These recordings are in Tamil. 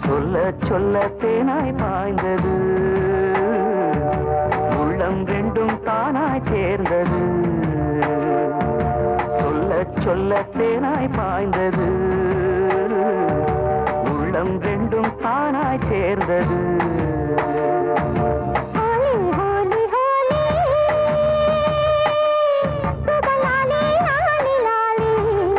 சொல்ல சொல்ல தேனாய் பாய்ந்தது உள்ளம் ரெண்டும் தானாய் சேர்ந்தது சொல்ல சொல்ல தேனாய் பாய்ந்தது உள்ளம் ரெண்டும் தானாய் சேர்ந்தது ஹோலி ஹோலி ஹோலி சுபலாலி லாலி லாலி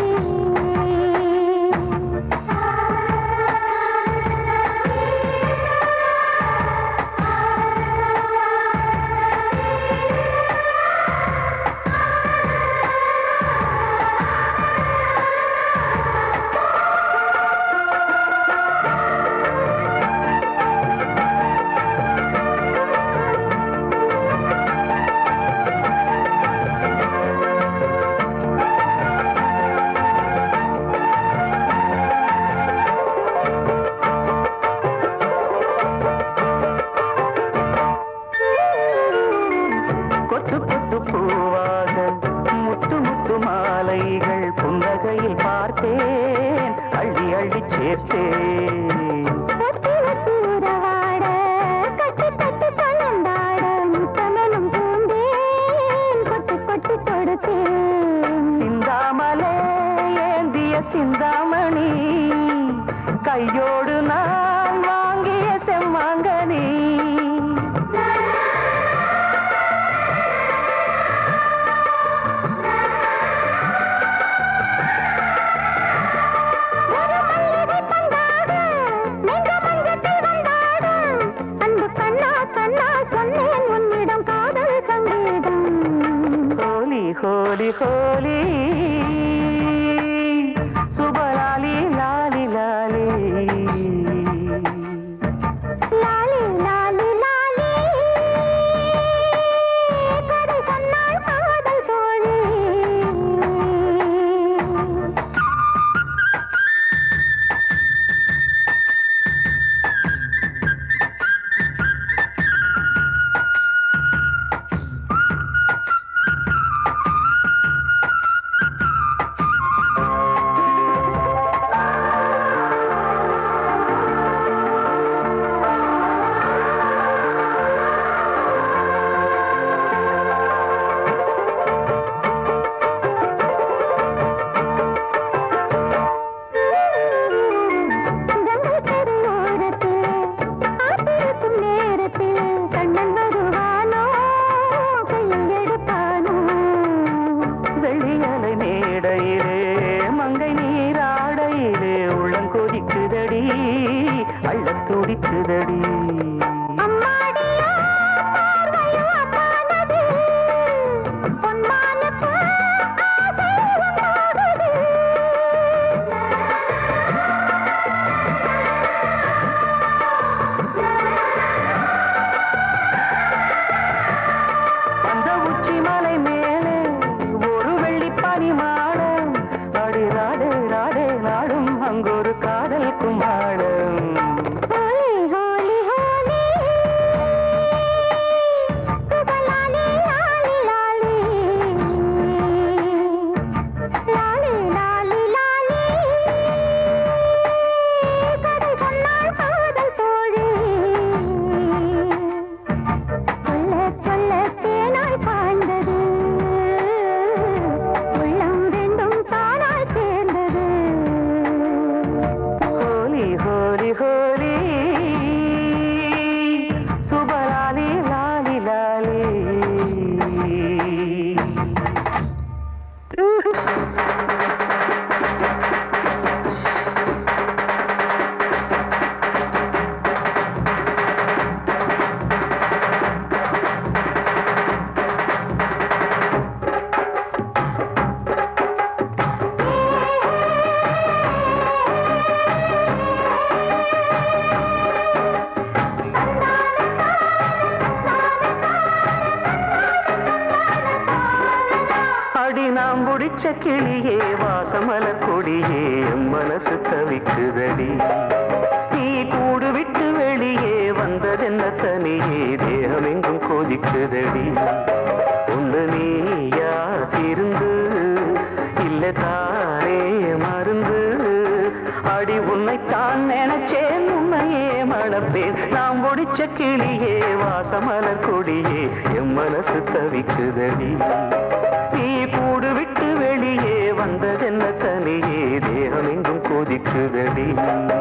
கொத்து கொத்து பூவாக முத்து முத்து மாலைகள் புன்னகையில் பார்த்தேன் அள்ளி அள்ளி சேர்த்தேன் ஒத்தி ஒத்தி உறவாட கட்டி கட்டி கலந்தாட முத்தமெனும் பூந்தேன் கொட்டி கொட்டி கொடுத்தேன் சிந்தாமலே ஏந்திய சிந்தாமணி கையோடு நான் வாங்கிய செம்மாங்கனி ஒரு மல்லிகை பந்தாட நெஞ்ச மஞ்சத்தில் வந்தாட அன்பு கண்ணா கண்ணா சொன்னேன் உன்னிடம் காதல் சங்கீதம் ஹோலி ஹோலி ஹோலி சுபலாலி லாலி லாலி லாலி லாலி லாலி கதை சொன்னாள் காதல் தோழி கங்கை கரையோரத்தில் காத்திருக்கும் நேரத்தில் கண்ணன் வருவானோ கையில் எடுப்பானோ வெள்ளியலை மேடையிலே மங்கை நீராடையிலே உள்ளம் கொதிக்குதடி அள்ளத் துடிக்குதடி அம்மாடியோ பார்வையோ அப்பானது பொன்மானுக்கு ஆசை உண்டாகுது அந்த உச்சி மலை மேலே ஒரு வெள்ளி பனி மாடம் அடி ராடே ராடே நாடும் அங்கொரு காதல் கும்மாடம் ஹோலி ஹோலி ஹோலி சுபலாலி லாலி லாலி லாலி லாலி லாலி கதை சொன்னாள் காதல் தோழி சொல்ல சொல்ல தேனாய் பாய்ந்தது உள்ளம் ரெண்டும் தானாய் சேர்ந்தது ஹோலி ஹோலி ஹோலி சுபலாலி லாலி லாலி அடி நாம் பிடிச்ச கிளியே வாசமலர் கொடியே என் மனசு தவிக்குதடி நீ கூடு விட்டு வெளியே வந்ததென்ன தனியே தேகம் எங்கும் கொதிக்குதடி ஒன்று நீ யார் இருந்து இல்ல தானே மருந்து அடி உன்னைத்தான் நினைச்சேன் உன்னை மணப்பேன் நாம் முடிச்ச கிளியே வாசமலர் கொடியே எம் மனசு தவிக்குதடி நீ கூடு விட்டு வெளியே வந்ததென்ன தனியே தேகம் எங்கும் கொதிக்குதடி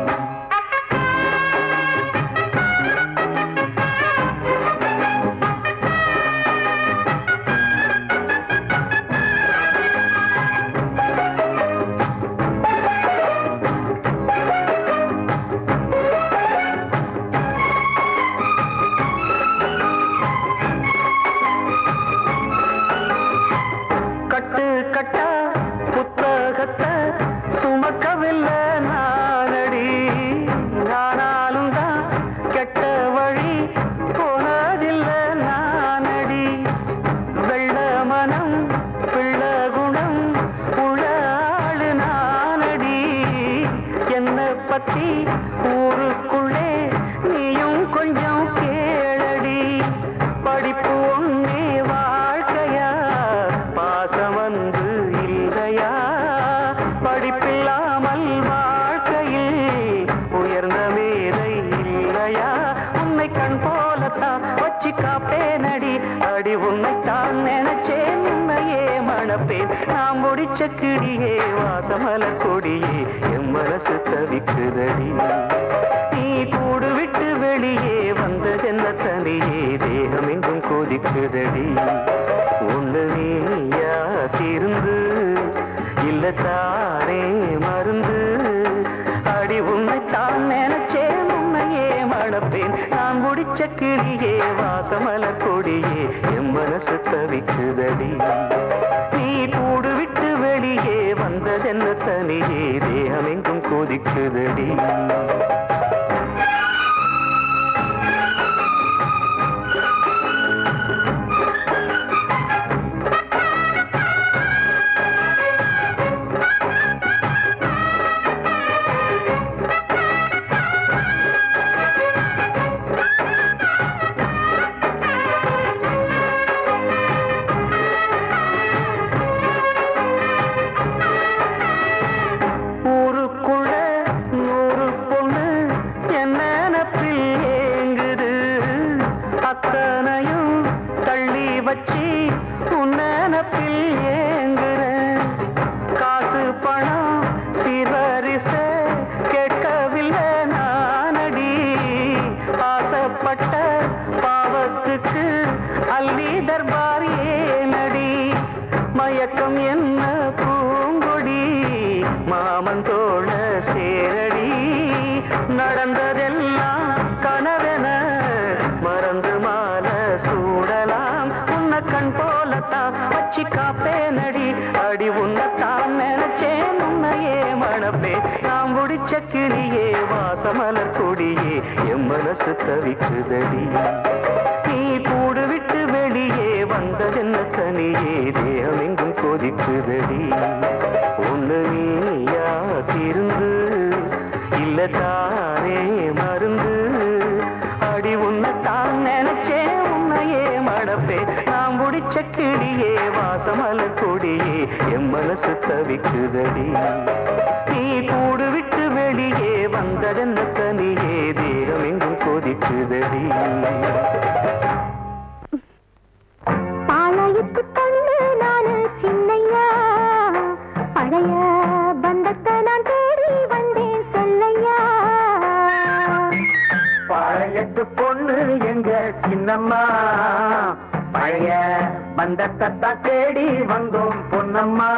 கட்டு கட்டா புத்தகத்தை சுமக்கவில்லை நானடி ஆனாலும் தான் கெட்ட வழி போனதில்லை நானடி வெள்ள மனம் பிள்ள குணம் உள்ள ஆளு நானடி என்னை பத்தி ஊருக்குள்ளே நீயும் கொஞ்சம் கேளடி படிப்பு ஒன்னே வாழ்க்கையா பாசம் வந்து இல்லையா படிப்பில்லாமல் வாழ்க்கையில் உயர்ந்த மேதை இல்லையா உன்னை கண் போலத்தான் வச்சு காப்பேனடி அடி உன்னைத்தான் நினைச்சேன் உன்னையே மணப்பேன் நாம் முடிச்ச கிடியே வாசமலர் கொடியே என் மனசு தவிக்குதடி நீ கூடு விட்டு வெளியே வந்த சென்ன தனியே தேகம் எங்கும் கொதிக்குதடி ஒண்ணு நீயா திருந்து இல்ல தானே மருந்து அடி உன்னை தான் நினைச்சேன் உன்னையே மணப்பேன் நான் முடிச்ச கிளியே வாசமலர் கொடியே என் மனசு தவிக்குதடி நீ கூடு விட்டு வெளியே வந்ததென்ன தனியே தேகம் எங்கும் கொதிக்குதடி ஊருக்குள்ள நூறு பொண்ணு என்ன நினப்பில் ஏங்குது அத்தனையும் தள்ளி வச்சு உன் நினப்பில் ஏங்குறேன் காசு பணம் சிவரிச கேட்கவில்லை நானடி ஆசைப்பட்ட பாவத்துக்கு அள்ளி தர்பார் ஏனடி மயக்கம் என்ன பூங்கொடி மாமன் தோழ சேரடி நடந்ததெல்லாம் கனவென மறந்து மால சூடலாம் உன்னை கண் போலத்தான் வச்சு காப்பேனடி அடி உன்னைத்தான் நினைச்சேன் உன்னையே மணப்பே நாம் முடிச்ச கிளியே வாசமலர் கொடியே என் மனசு தவிக்குதடி நீ கூடு விட்டு வெளியே வந்ததென்ன தனியே தேகம் எங்கும் கொதிக்குதடி ஒண்ணு நீயா திருந்து இல்ல தானே மருந்து அடி உன்னைத்தான் நினைச்சேன் உன்னையே மடப்பே நாம் முடிச்ச கிளியே வாசமல கொடியே என் மனசு தவிக்குதடி நீ கூடு விட்டு வெளியே வந்ததென்ன தனியே தேகம் எங்கும் கொதிக்குதடி பாளையத்து கண்ணு நானு சின்னையா பழைய பந்தத்தை நான் தேடி வந்தேன் சொல்லையா பழையத்து பொண்ணு எங்க சின்னம்மா பழைய பந்தத்தை தேடி வந்தோம் பொன்னம்மா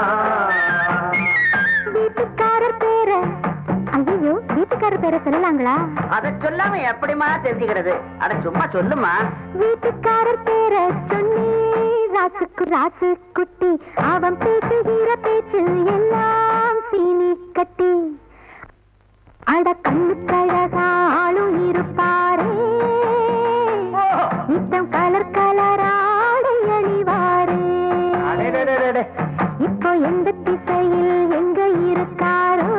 வீட்டுக்காரர் பேர ஐயோ வீட்டுக்காரர் பேரை சொல்லலாங்களா அதை சொல்லாம எப்படிமா தெரிஞ்சுக்கிறது அட சும்மா சொல்லுமா வீட்டுக்காரர் பேர சொன்னி ராசுக்கு ராசு குட்டி அவன் பேசுகிற பேச்சு எல்லாம் சீனி கட்டி அட கண்ணு கழகா ஆளும் இருப்பாரே நித்தம் கலர் கலராடை அணிவாரே அடேடேடேடே. இப்போ எந்த திசையில் எங்க இருக்காரோ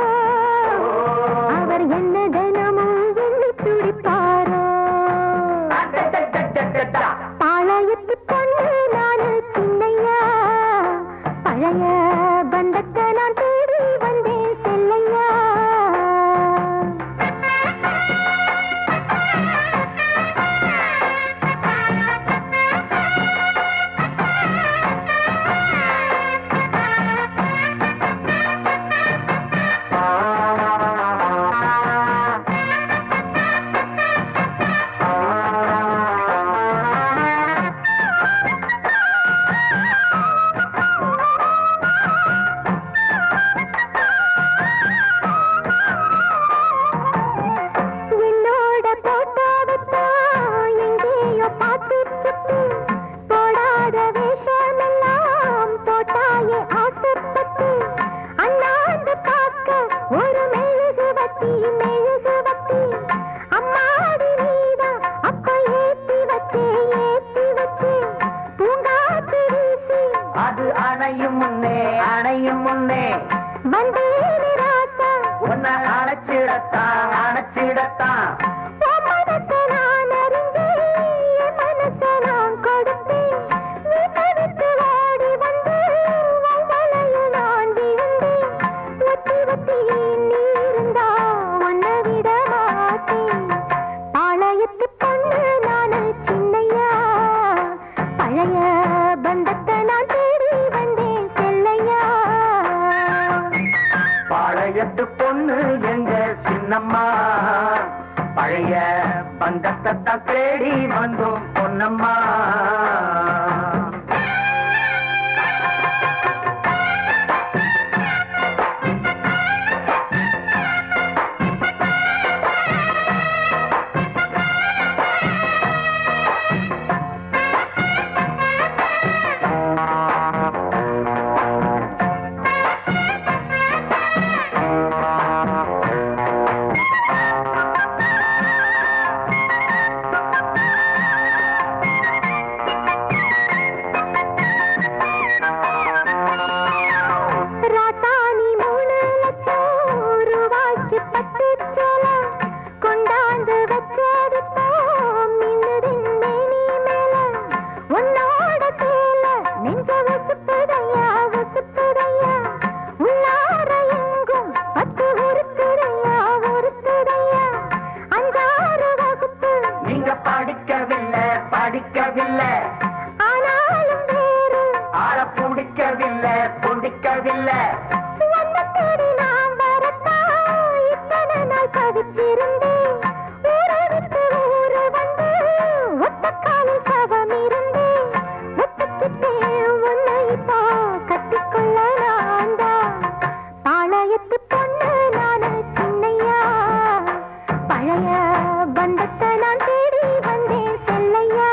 அவர் என்ன தினமும் எண்ணி துடிப்பாரோ அடடடடடடா. பாளையத்து பொண்ணு நானு சின்னையா பழைய பந்தத்தை நான் தேடி வந்தேன் செல்லையா தந்திடத்தான் உன் மனசை நான் அறிஞ்சேன், என் மனசை நான் கொடுத்தேன். வீட்டை விட்டு ஓடி வந்து, உன் வலையில் நான் விழுந்தேன். ஒத்தி ஒத்தி நீ இருந்தா உன்னை விட மாட்டேன். பாளையத்து பொண்ணு நானு சின்னையா. பழைய பந்தத்தை நான் தேடி வந்தேன் செல்லையா பாளையத்து பொண்ணு எங்க சின்னம்மா பழைய பந்தத்தை தான் தேடி வந்தோம் பொன்னம்மா ராசாணி மூணு லட்சம் ரூபாய்க்கு பட்டு சேல கொண்டாந்து வச்சது மின்னுதின் மேனி மேல உன்னோட சேல நெஞ்ச வசுப்புதையா வசுப்புதையா உள்ளார எங்கும் பத்து உருத்துதையா உருத்துதையா அஞ்சாறு வகுப்பு நீங்க படிக்கவில்லை படிக்கவில்லை ஆனாலும் வேறு ஆள பிடிக்கவில்லை பிடிக்கவில்லை உன்னை தேடி நான் வரத்தான் இத்தனை நாள் தவிச்சிருந்தேன். ஊரை விட்டு ஊரு வந்து ஒத்தக்காலில் சவம் இருந்தேன். ஒத்துக்கிட்டேன் உன்னை இப்போ கட்டிக்கொள்ள நான்தான். பாளையத்து பொண்ணு நானு சின்னையா. பழைய பந்தத்தை நான் தேடி வந்தேன் செல்லையா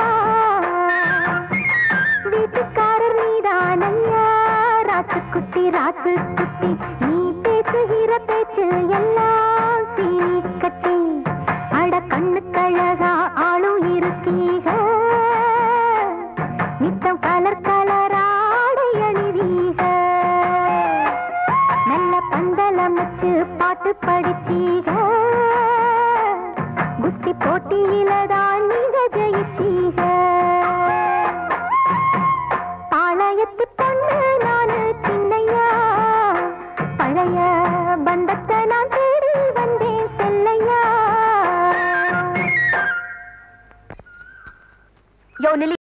வீட்டுக்காரர் நீதானையா ராசுக்குட்டி ராசுக்குட்டி நீ பேசுகிற பேச்சு எல்லாம் சீனி கட்டி அட கண்ணு கழகா ஆளும் இருக்கீக நித்தம் கலர் கலராடை அணிவீக நல்ல பந்தலம் வச்சு பாட்டு படிச்சீக குஸ்தி போட்டியில தான் நீங்க ஜெயிச்சீக பாளையத்து பொண்ணு நானு சின்னையா பழைய பந்தத்தை நான் தேடி வந்தேன் செல்லையா யோ நில்லி